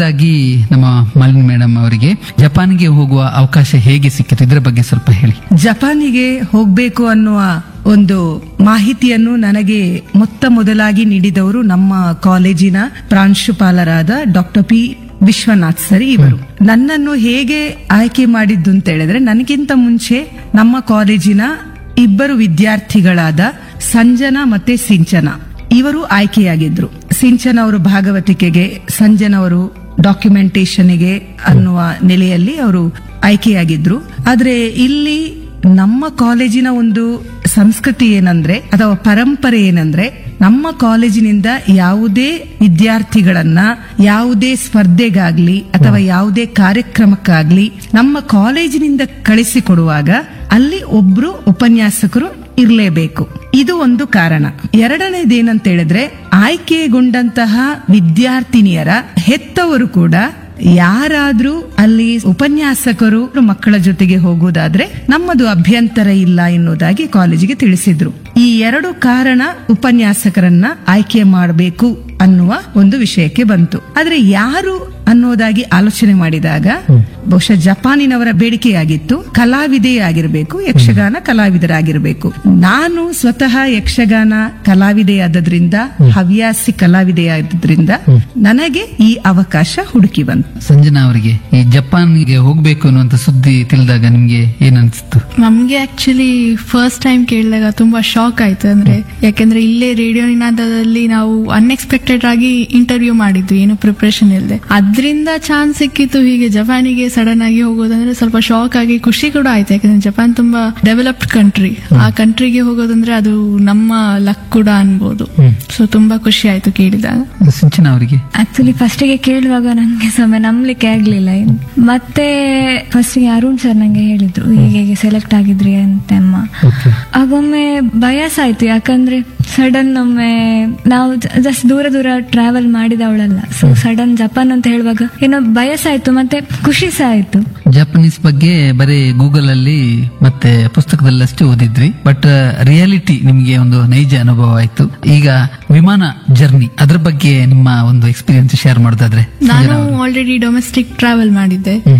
ಆಗಿ ನಮ್ಮ ಮಾಲಿನಿ ಮೇಡಮ್ ಅವರಿಗೆ ಜಪಾನ್ಗೆ ಹೋಗುವ ಅವಕಾಶ ಹೇಗೆ ಸಿಕ್ಕಿತು ಇದರ ಬಗ್ಗೆ ಸ್ವಲ್ಪ ಹೇಳಿ ಜಪಾನಿಗೆ ಹೋಗ್ಬೇಕು ಅನ್ನುವ ಒಂದು ಮಾಹಿತಿಯನ್ನು ನನಗೆ ಮೊತ್ತ ಮೊದಲಾಗಿ ನೀಡಿದವರು ನಮ್ಮ ಕಾಲೇಜಿನ ಪ್ರಾಂಶುಪಾಲರಾದ ಡಾಕ್ಟರ್ ಪಿ ವಿಶ್ವನಾಥ್ ಸರಿ ಇವರು ನನ್ನನ್ನು ಹೇಗೆ ಆಯ್ಕೆ ಮಾಡಿದ್ದು ಅಂತ ಹೇಳಿದ್ರೆ ನನಗಿಂತ ಮುಂಚೆ ನಮ್ಮ ಕಾಲೇಜಿನ ಇಬ್ಬರು ವಿದ್ಯಾರ್ಥಿಗಳಾದ ಸಂಜನಾ ಮತ್ತೆ ಸಿಂಚನ ಇವರು ಆಯ್ಕೆಯಾಗಿದ್ರು ಸಿಂಚನ ಅವರು ಭಾಗವತಿಕೆಗೆ ಸಂಜನ ಅವರು ಡಾಕ್ಯುಮೆಂಟೇಶನ್ಗೆ ಅನ್ನುವ ನೆಲೆಯಲ್ಲಿ ಅವರು ಆಯ್ಕೆಯಾಗಿದ್ರು ಆದ್ರೆ ಇಲ್ಲಿ ನಮ್ಮ ಕಾಲೇಜಿನ ಒಂದು ಸಂಸ್ಕೃತಿ ಏನಂದ್ರೆ ಅಥವಾ ಪರಂಪರೆ ಏನಂದ್ರೆ ನಮ್ಮ ಕಾಲೇಜಿನಿಂದ ಯಾವುದೇ ವಿದ್ಯಾರ್ಥಿಗಳನ್ನ ಯಾವುದೇ ಸ್ಪರ್ಧೆಗಾಗ್ಲಿ ಅಥವಾ ಯಾವುದೇ ಕಾರ್ಯಕ್ರಮಕ್ಕಾಗ್ಲಿ ನಮ್ಮ ಕಾಲೇಜಿನಿಂದ ಕಳಿಸಿಕೊಡುವಾಗ ಅಲ್ಲಿ ಒಬ್ರು ಉಪನ್ಯಾಸಕರು ಇರಲೇಬೇಕು ಇದು ಒಂದು ಕಾರಣ ಎರಡನೇದೇನಂತ ಹೇಳಿದ್ರೆ ಆಯ್ಕೆಗೊಂಡಂತಹ ವಿದ್ಯಾರ್ಥಿನಿಯರ ಹೆತ್ತವರು ಕೂಡ ಯಾರಾದ್ರೂ ಅಲ್ಲಿ ಉಪನ್ಯಾಸಕರು ಮಕ್ಕಳ ಜೊತೆಗೆ ಹೋಗುವುದಾದ್ರೆ ನಮ್ಮದು ಅಭ್ಯಂತರ ಇಲ್ಲ ಎನ್ನುವುದಾಗಿ ಕಾಲೇಜಿಗೆ ತಿಳಿಸಿದ್ರು ಈ ಎರಡು ಕಾರಣ ಉಪನ್ಯಾಸಕರನ್ನ ಆಯ್ಕೆ ಮಾಡಬೇಕು ಅನ್ನುವ ಒಂದು ವಿಷಯಕ್ಕೆ ಬಂತು ಆದ್ರೆ ಯಾರು ಅನ್ನೋದಾಗಿ ಆಲೋಚನೆ ಮಾಡಿದಾಗ ಬಹುಶಃ ಜಪಾನಿನವರ ಬೇಡಿಕೆಯಾಗಿತ್ತು ಕಲಾವಿದೆಯಾಗಿರ್ಬೇಕು ಯಕ್ಷಗಾನ ಕಲಾವಿದರಾಗಿರ್ಬೇಕು ನಾನು ಸ್ವತಃ ಯಕ್ಷಗಾನ ಕಲಾವಿದೆಯಾದದ್ರಿಂದ ಹವ್ಯಾಸಿ ಕಲಾವಿದೆಯಾದದ್ರಿಂದ ನನಗೆ ಈ ಅವಕಾಶ ಹುಡುಕಿ ಬಂತು ಸಂಜನಾ ಅವರಿಗೆ ಈ ಜಪಾನ್ಗೆ ಹೋಗ್ಬೇಕು ಅನ್ನುವಂತ ಸುದ್ದಿ ತಿಳಿದಾಗ ನಿಮ್ಗೆ ಏನನ್ಸಿತ್ತು ನಮ್ಗೆ ಆಕ್ಚುಲಿ ಫಸ್ಟ್ ಟೈಮ್ ಕೇಳಿದಾಗ ತುಂಬಾ ಶಾಕ್ ಆಯ್ತು ಅಂದ್ರೆ ಯಾಕೆಂದ್ರೆ ಇಲ್ಲೇ ರೇಡಿಯೋ ನಿನಾದದಲ್ಲಿ ನಾವು ಅನ್ಎಕ್ಸ್ಪೆಕ್ಟೆಡ್ ಆಗಿ ಇಂಟರ್ವ್ಯೂ ಮಾಡಿದ್ವಿ ಏನು ಪ್ರಿಪರೇಷನ್ ಇಲ್ಲದೆ ಅದರಿಂದ ಚಾನ್ಸ್ ಸಿಕ್ಕಿತ್ತು ಹೀಗೆ ಜಪಾನಿಗೆ ಸಡನ್ ಆಗಿ ಹೋಗೋದಂದ್ರೆ ಸ್ವಲ್ಪ ಶಾಕ್ ಆಗಿ ಖುಷಿ ಕೂಡ ಆಯ್ತು ಯಾಕಂದ್ರೆ ಜಪಾನ್ ತುಂಬಾ ಡೆವಲಪ್ಡ್ ಕಂಟ್ರಿ ಆ ಕಂಟ್ರಿಗೆ ಹೋಗೋದಂದ್ರೆ ಅದು ನಮ್ಮ ಲಕ್ ಕೂಡ ಅನ್ಬೋದು ಸೊ ತುಂಬಾ ಖುಷಿ ಆಯ್ತು ಕೇಳಿದಾಗ ಸಿಂಚನಾ ಅವರಿಗೆ ಆಕ್ಚುಲಿ ಫಸ್ಟಿಗೆ ಕೇಳುವಾಗ ನನಗೆ ಸಮಯ ನಂಬಲಿಕ್ಕೆ ಆಗ್ಲಿಲ್ಲ ಮತ್ತೆ ಫಸ್ಟಿಗೆ ಅರುಣ್ ಸರ್ ನಂಗೆ ಹೇಳಿದ್ರು ಹೀಗೆ ಹೀಗೆ ಸೆಲೆಕ್ಟ್ ಆಗಿದ್ರಿ ಅಂತ ಅಮ್ಮ ಆಗೊಮ್ಮೆ ಭಯಸ ಆಯ್ತು ಯಾಕಂದ್ರೆ ಸಡನ್ ಒಮ್ಮೆ ನಾವು ಜಸ್ಟ್ ದೂರ ದೂರ ಟ್ರಾವೆಲ್ ಮಾಡಿದವಳಲ್ಲ ಸೊ ಸಡನ್ ಜಪಾನ್ ಅಂತ ಹೇಳುವಾಗ ಏನೋ ಭಯಸ ಆಯ್ತು ಮತ್ತೆ ಖುಷಿ ಸಹ ಆಯ್ತು ಜಪಾನೀಸ್ ಬಗ್ಗೆ ಬರೀ ಗೂಗಲ್ ಅಲ್ಲಿ ಮತ್ತೆ ಪುಸ್ತಕದಲ್ಲಷ್ಟೇ ಓದಿದ್ವಿ ಬಟ್ ರಿಯಾಲಿಟಿ ನಿಮ್ಗೆ ಒಂದು ನೈಜ ಅನುಭವ ಆಯ್ತು ಈಗ ವಿಮಾನ ಜರ್ನಿ ಅದ್ರ ಬಗ್ಗೆ ನಿಮ್ಮ ಒಂದು ಎಕ್ಸ್ಪೀರಿಯನ್ಸ್ ಶೇರ್ ಮಾಡೋದಾದ್ರೆ ನಾನು ಆಲ್ರೆಡಿ ಡೊಮೆಸ್ಟಿಕ್ ಟ್ರಾವೆಲ್ ಮಾಡಿದ್ದೆ